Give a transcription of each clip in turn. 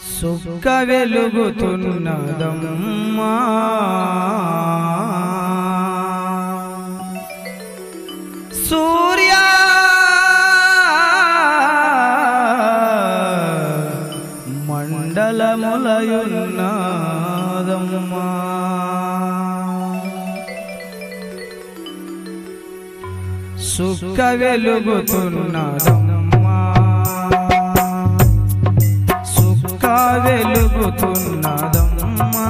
సుక్క వెలుగుతున్నదమ్మా సూర్య మండలములయున్నదమ్మా సుక్క వెలుగుతున్నదమ్మా సుక్క వెలుగుతున్నదమ్మా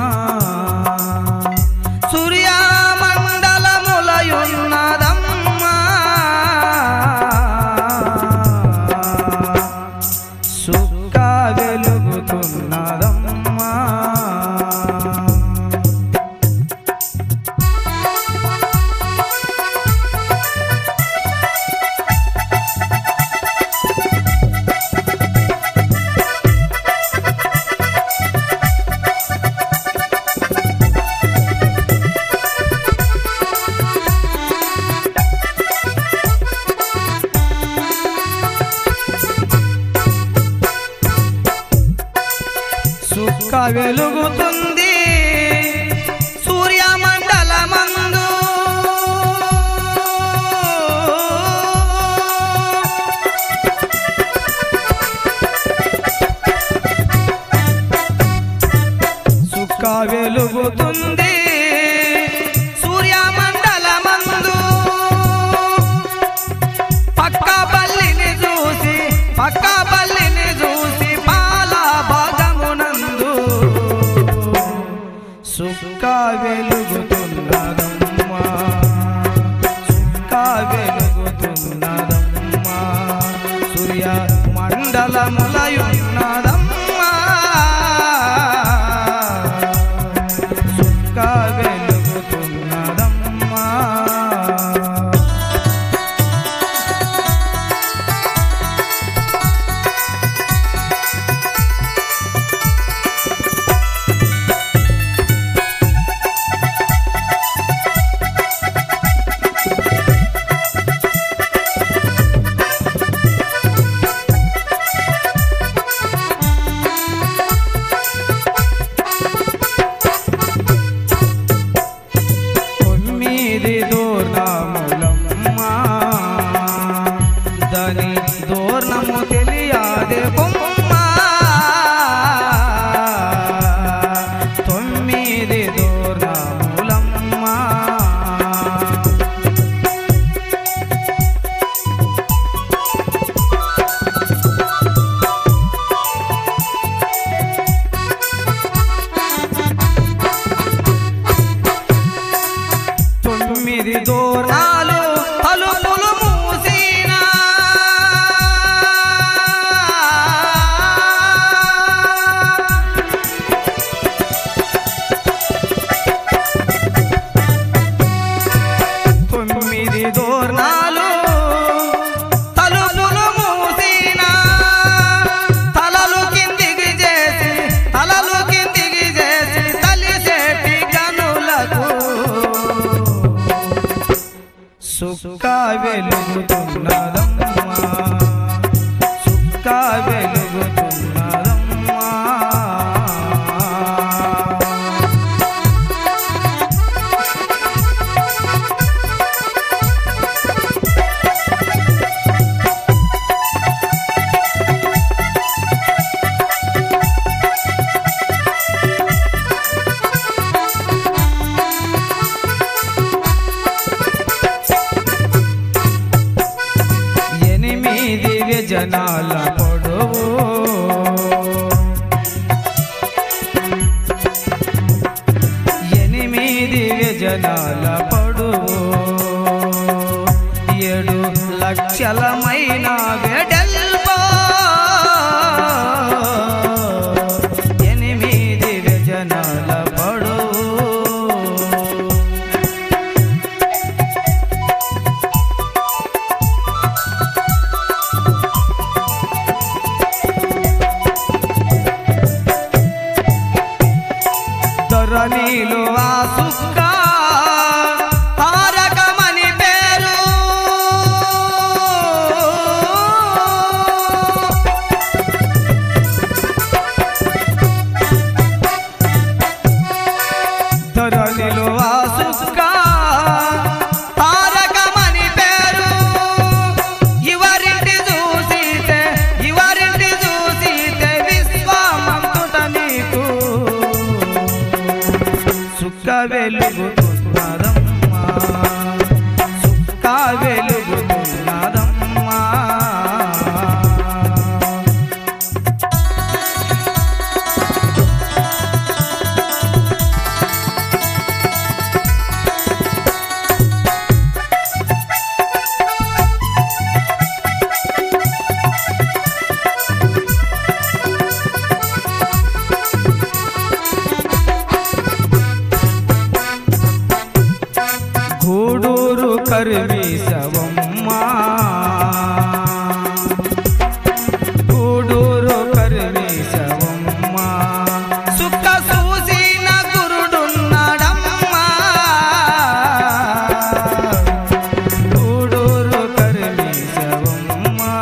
సూర్యమండలములయున్నదమ్మా సుక్క వెలుగుతున్నదమ్మా సుక్క వెలుగుతుంది సూర్యమండలమందు సుక్క వెలుగుతుంది సూర్యమండలమందు పక్క బల్లిని చూసి పక్క బల్లిని చూసి పాల భాగమునందు సుక్క వెలుగుతున్నదమ్మా సుక్క వెలుగుతున్నదమ్మా సూర్య మండలములయున్నదమ్మా సుక్క వెలుగుతున్నదమ్మా తొమ్మిది దూర్ణములమ్మా దాని దూర్ణము తెలియాదే బొమ్మ తొమ్మిది దూర్ణములమ్మా తొమ్మిది దూరాలు తలుపులు మూసినా తొమ్మిది దూర్ణాలు తలుపులు మూసినా తలలు కిందికి చేసి తలలు కిందికి చేసి తలిసేటి కనులకు సుక్క వెలుగుతున్నదమ్మా సుక్క వెలుగుతున్నదమ్మా వెలుగుతున్నదమ్మా సుక్క వెలుగుతున్నదమ్మా గూడూరు కరిమీసవమ్మా గూడూరు కరిమీసవమ్మా సుక్క సూసిన గురుడున్నాడమ్మా గూడూరు కరిమీసవమ్మా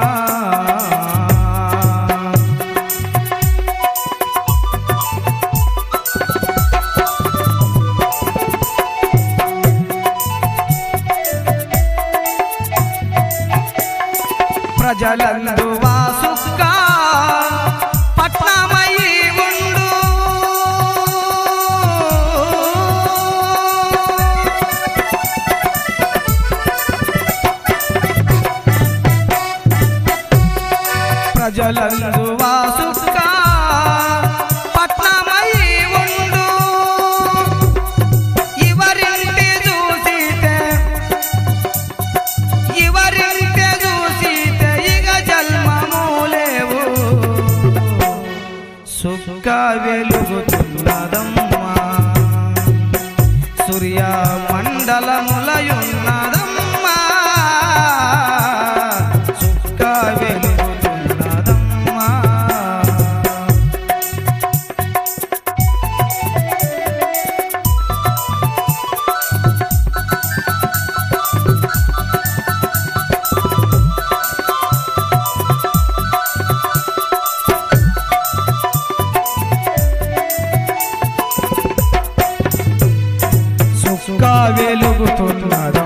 ప్రజలందు వాసుక్క పట్నమై ఉండు ప్రజలందు వాసుక్క పట్నమై ఉండు ఇవరింటి చూసితే ಇವರಿಂತೆ ದೂಸಿತೆ ಈಗ ಜನ್ಮಮೂ లేవు సుక్క వెలుగుతున్నదమ్మా సూర్య మండలములయున్నదమ్మా సుక్క వెలుగుతున్నదమ్మా సుక్క వెలుగుతున్నదమ్మా